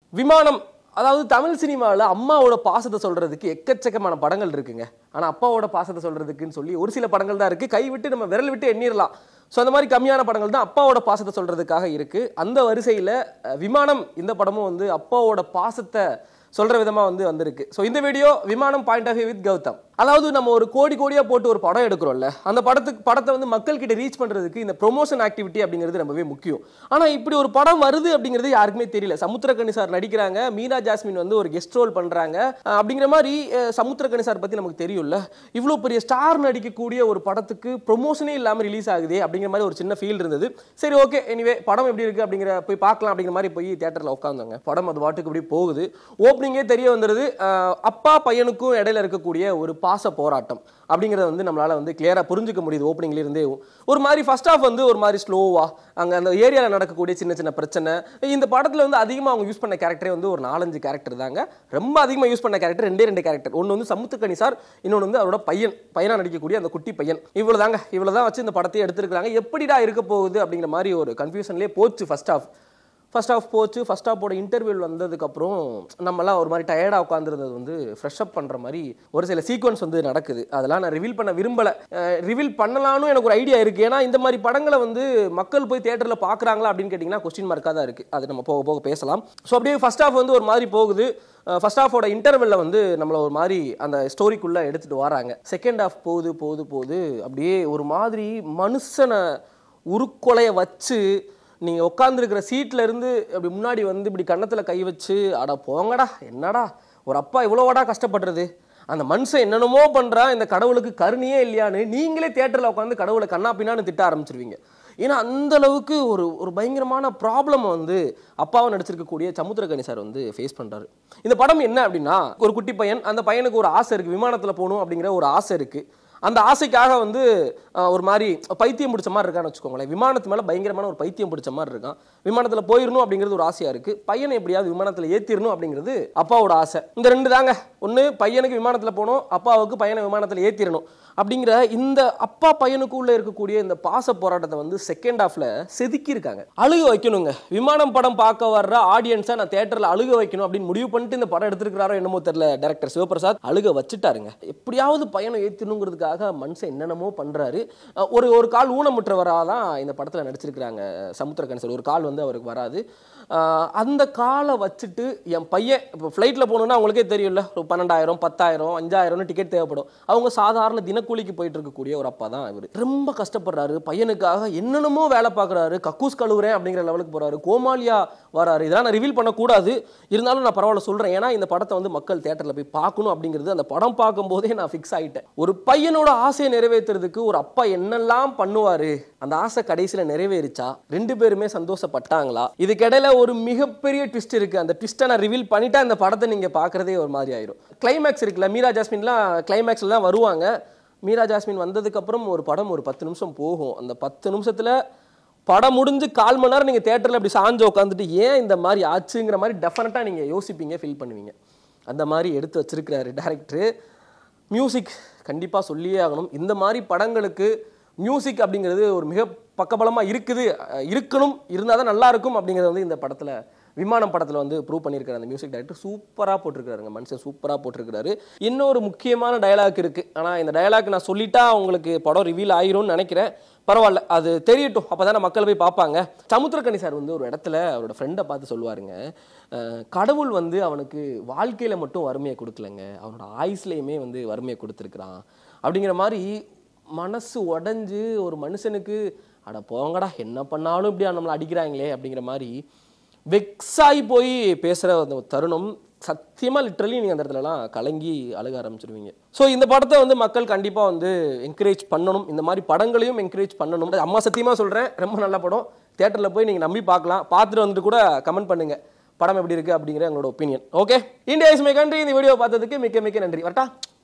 விமானம் அதாவது தமிழ் சினிமாவில் அம்மாவோட பாசத்தை சொல்றதுக்கு எக்கச்சக்கமான படங்கள் இருக்குங்க ஆனால் அப்பாவோட பாசத்தை சொல்றதுக்குன்னு சொல்லி ஒரு சில படங்கள் தான் இருக்கு கை விட்டு நம்ம விரல் விட்டு எண்ணிரலாம் ஸோ அந்த மாதிரி கம்மியான படங்கள் தான் அப்பாவோட பாசத்தை சொல்றதுக்காக இருக்கு அந்த வரிசையில் அஹ், விமானம் இந்த படமும் வந்து அப்பாவோட பாசத்தை சொல்ற விதமா வந்து வந்திருக்கு ஸோ இந்த video Vimanam point of view with Gautham அதாவது நம்ம ஒரு கோடி கோடியா போட்டு ஒரு படம் எடுக்கிறோம்ல அந்த படத்துக்கு படத்தை வந்து மக்கள் கிட்ட ரீச் பண்றதுக்கு இந்த ப்ரொமோஷன் ஆக்டிவிட்டி அப்படிங்கிறது ரொம்பவே முக்கியம் ஆனா இப்படி ஒரு படம் வருது அப்படிங்கிறது யாருக்குமே தெரியல சமுத்திரக்கனி சார் நடிக்கிறாங்க மீனா ஜாஸ்மின் வந்து ஒரு கெஸ்ட் ரோல் பண்றாங்க அஹ் அப்படிங்கிற மாதிரி அஹ், சமுத்திரக்கனி சார் பத்தி நமக்கு தெரியும்ல இவ்வளோ பெரிய ஸ்டார் நடிக்கக்கூடிய ஒரு படத்துக்கு ப்ரொமோஷனே இல்லாம ரிலீஸ் ஆகுதே அப்படிங்கிற மாதிரி ஒரு சின்ன ஃபீல் இருந்தது சரி ஓகே எனிவே படம் எப்படி இருக்கு அப்படிங்கிற போய் பார்க்கலாம் அப்படிங்கிற மாதிரி போய் தியேட்டர்ல உட்காந்தாங்க படம் அது வாட்டுக்கு இப்படி போகுது ஓப்பனிங்கே தெரிய வந்துடுது அஹ், அப்பா பையனுக்கும் இடையில இருக்கக்கூடிய ஒரு பாச போராட்டம் அப்படிங்கிறத வந்து நம்மளால வந்து கிளியரா புரிஞ்சுக்க முடியுது ஓப்பனிங்ல இருந்தே ஒரு மாதிரி ஃபர்ஸ்ட் ஆஃப் வந்து ஒரு மாதிரி ஸ்லோவா அங்க அந்த ஏரியாவில் நடக்கக்கூடிய சின்ன சின்ன பிரச்சனை இந்த படத்துல வந்து அதிகமா அவங்க யூஸ் பண்ண கேரக்டரே வந்து ஒரு நாலஞ்சு கேரக்டர் தாங்க ரொம்ப அதிகமா யூஸ் பண்ண கேரக்டர் ரெண்டே ரெண்டு கேரக்டர் ஒன்று வந்து சமுத்துக்கணி சார் இன்னொன்று வந்து அவரோட பையன் பையனா நடிக்கக்கூடிய அந்த குட்டி பையன் இவ்வளவுதாங்க இவ்வளவுதான் வச்சு இந்த படத்தை எடுத்திருக்காங்க எப்படிடா இருக்க போகுது அப்படிங்கிற மாதிரி ஒரு கன்ஃபியூஷன்லேயே போச்சு ஃபர்ஸ்ட் ஆஃப் ஃபர்ஸ்ட் ஆஃப் போச்சு ஃபர்ஸ்ட் ஆஃபோட இன்டர்வியூ வந்ததுக்கப்புறம் நம்மலாம் ஒரு மாதிரி டயர்டாக உட்காந்துருந்தது வந்து ஃப்ரெஷ் அப் பண்ணுற மாதிரி ஒரு சில சீக்வன்ஸ் வந்து நடக்குது அதெல்லாம் நான் ரிவீல் பண்ண விரும்பலை ரிவீல் பண்ணலான்னு எனக்கு ஒரு ஐடியா இருக்குது ஏன்னா இந்த மாதிரி படங்களை வந்து மக்கள் போய் தேட்டரில் பார்க்குறாங்களா அப்படின்னு கேட்டிங்கன்னா கொஸ்டின் மார்க்காக தான் இருக்குது அது நம்ம போக போக பேசலாம் ஸோ அப்படியே ஃபர்ஸ்ட் ஆஃப் வந்து ஒரு மாதிரி போகுது ஃபர்ஸ்ட் ஹாஃபோட இன்டர்வெல்ல வந்து நம்மளை ஒரு மாதிரி அந்த ஸ்டோரிக்குள்ளே எடுத்துகிட்டு வராங்க செகண்ட் ஹாஃப் போகுது போகுது போகுது அப்படியே ஒரு மாதிரி மனுஷனை உருக்கொலைய வச்சு நீங்கள் உட்காந்துருக்கிற சீட்ல இருந்து அப்படி முன்னாடி வந்து இப்படி கன்னத்தில் கை வச்சு அட போங்கடா என்னடா ஒரு அப்பா இவ்வளோவாடா கஷ்டப்படுறது அந்த மனுஷன் என்னென்னமோ பண்ணுறான் இந்த கடவுளுக்கு கருணையே இல்லையான்னு நீங்களே தேட்டரில் உட்காந்து கடவுளை கண்ணா பின்னான்னு திட்ட ஆரம்பிச்சிருவீங்க ஏன்னா அந்த அளவுக்கு ஒரு ஒரு பயங்கரமான ப்ராப்ளம் வந்து அப்பாவை நடிச்சிருக்கக்கூடிய சமுத்திரகனி சார் வந்து ஃபேஸ் பண்றாரு இந்த படம் என்ன அப்படின்னா ஒரு குட்டி பையன் அந்த பையனுக்கு ஒரு ஆசை இருக்கு விமானத்தில் போகணும் அப்படிங்கிற ஒரு ஆசை இருக்கு அந்த ஆசைக்காக வந்து அஹ், ஒரு மாதிரி பைத்தியம் பிடிச்ச மாதிரி இருக்கான்னு வச்சுக்கோங்களேன் விமானத்து மேலே பயங்கரமான ஒரு பைத்தியம் பிடிச்ச மாதிரி இருக்கான் விமானத்தில் போயிடணும் அப்படிங்கிறது ஒரு ஆசையாக இருக்குது பையனை எப்படியாவது விமானத்தில் ஏற்றிடணும் அப்படிங்கிறது அப்பாவோட ஆசை இந்த ரெண்டு தாங்க ஒன்று பையனுக்கு விமானத்தில் போகணும் அப்பாவுக்கு பையனை விமானத்தில் ஏற்றிடணும் அப்படிங்கிற இந்த அப்பா பையனுக்குள்ளே இருக்கக்கூடிய இந்த பாச போராட்டத்தை வந்து செகண்ட் ஹாஃப்ல செதுக்கி இருக்காங்க அழுக வைக்கணுங்க விமானம் படம் பார்க்க வர்ற ஆடியன்ஸை நான் தேட்டரில் அழுக வைக்கணும் அப்படின்னு முடிவு பண்ணிட்டு இந்த படம் எடுத்திருக்கிறாரோ என்னமோ தெரியல டேரக்டர் சிவபிரசாத் அழுக வச்சுட்டாருங்க எப்படியாவது பையனை ஏற்றணுங்கிறதுக்காக மனுஷன் என்னென்னமோ பண்றாரு அஹ் ஒரு ஒரு கால் ஊனமுற்றவராக தான் இந்த படத்தில் நடிச்சிருக்கிறாங்க சமுத்திரக்கன் சார் ஒரு கால் வந்து அவருக்கு வராது அஹ் அந்த காலை வச்சுட்டு என் பையன் இப்போ ஃப்ளைட்டில் போகணுன்னா அவங்களுக்கே தெரியும்ல ஒரு பன்னெண்டாயிரம் பத்தாயிரம் அஞ்சாயிரம்னு டிக்கெட் தேவைப்படும் அவங்க சாதாரண தினக்கூலிக்கு போயிட்டு இருக்கக்கூடிய ஒரு அப்பா தான் இவர் ரொம்ப கஷ்டப்படுறாரு பையனுக்காக என்னென்னமோ வேலை பார்க்குறாரு கக்கூஸ் கழுவுறேன் அப்படிங்கிற லெவலுக்கு போறாரு கோமாலியா வராரு இதெல்லாம் நான் ரிவீல் பண்ணக்கூடாது இருந்தாலும் நான் பரவாயில்ல சொல்கிறேன் ஏன்னா இந்த படத்தை வந்து மக்கள் தேட்டரில் போய் பார்க்கணும் அப்படிங்கிறது அந்த படம் பார்க்கும்போதே நான் ஃபிக்ஸ் ஆயிட்டேன் ஒரு பையனோட ஆசையை நிறைவேற்றுறதுக்கு ஒரு அப்பா என்னெல்லாம் பண்ணுவாரு அந்த ஆசை கடைசியில் நிறைவேறிச்சா ரெண்டு பேருமே சந்தோஷப்பட்டாங்களா இதுக்கிடையில ஒரு மிகப்பெரிய ட்விஸ்ட் இருக்கு அந்த ட்விஸ்ட்டை நான் ரிவீல் பண்ணிட்டா இந்த படத்தை நீங்க பார்க்கறதே ஒரு மாதிரி ஆயிரும் கிளைமேக்ஸ் இருக்குல்ல மீரா ஜாஸ்மின்லாம் கிளைமேக்ஸ்ல தான் வருவாங்க மீரா ஜாஸ்மின் வந்ததுக்கு அப்புறம் ஒரு படம் ஒரு பத்து நிமிஷம் போகும் அந்த பத்து நிமிஷத்துல படம் முடிஞ்சு கால் மணி நேரம் நீங்க தேட்டர்ல அப்படி சாஞ்சு உட்காந்துட்டு ஏன் இந்த மாதிரி ஆச்சுங்கிற மாதிரி டெஃபினட்டா நீங்க யோசிப்பீங்க ஃபீல் பண்ணுவீங்க அந்த மாதிரி எடுத்து வச்சிருக்கிறாரு டேரக்டர் மியூசிக் கண்டிப்பாக சொல்லியே ஆகணும் இந்த மாதிரி படங்களுக்கு மியூசிக் அப்படிங்கிறது ஒரு மிக பக்கபலமாக இருக்குது அஹ் இருக்கணும் இருந்தால் தான் நல்லா இருக்கும் அப்படிங்கிறது வந்து இந்த படத்தில் விமானம் படத்தில் வந்து ப்ரூவ் பண்ணியிருக்காரு அந்த மியூசிக் டைரக்டர் சூப்பராக போட்டிருக்காருங்க மனுஷன் சூப்பராக போட்டிருக்காரு இன்னொரு முக்கியமான டயலாக் இருக்குது ஆனால் இந்த டயலாக் நான் சொல்லிட்டா உங்களுக்கு படம் ரிவீல் ஆயிரும்னு நினைக்கிறேன் பரவாயில்ல அது தெரியட்டும் அப்போ தானே மக்கள் போய் பார்ப்பாங்க சமுத்திரக்கனி சார் வந்து ஒரு இடத்துல அவரோட ஃப்ரெண்டை பார்த்து சொல்லுவாருங்க அஹ், கடவுள் வந்து அவனுக்கு வாழ்க்கையில் மட்டும் வறுமையை கொடுக்கலங்க அவனோட ஆயுஸ்லேயுமே வந்து வறுமையை கொடுத்துருக்குறான் அப்படிங்கிற மாதிரி மனசு உடஞ்சு ஒரு மனுஷனுக்கு அட போங்கடா என்ன பண்ணாலும் இப்படி நம்மளை அடிக்கிறாங்களே அப்படிங்கிற மாதிரி வெக்ஸாகி போய் பேசுகிற அந்த தருணம் சத்தியமாக லிட்ரலி நீங்கள் அந்த இடத்துலலாம் கலங்கி அழுக ஆரம்பிச்சிருவீங்க ஸோ இந்த படத்தை வந்து மக்கள் கண்டிப்பாக வந்து என்கரேஜ் பண்ணணும் இந்த மாதிரி படங்களையும் என்கரேஜ் பண்ணணும் அம்மா சத்தியமாக சொல்கிறேன் ரொம்ப நல்ல படம் தேட்டரில் போய் நீங்கள் நம்பி பார்க்கலாம் பார்த்துட்டு வந்துட்டு கூட கமெண்ட் பண்ணுங்கள் படம் எப்படி இருக்குது அப்படிங்கிற எங்களோட opinion okay India is my country இந்த வீடியோ பார்த்ததுக்கு மிக்க மிக்க நன்றி வரட்டா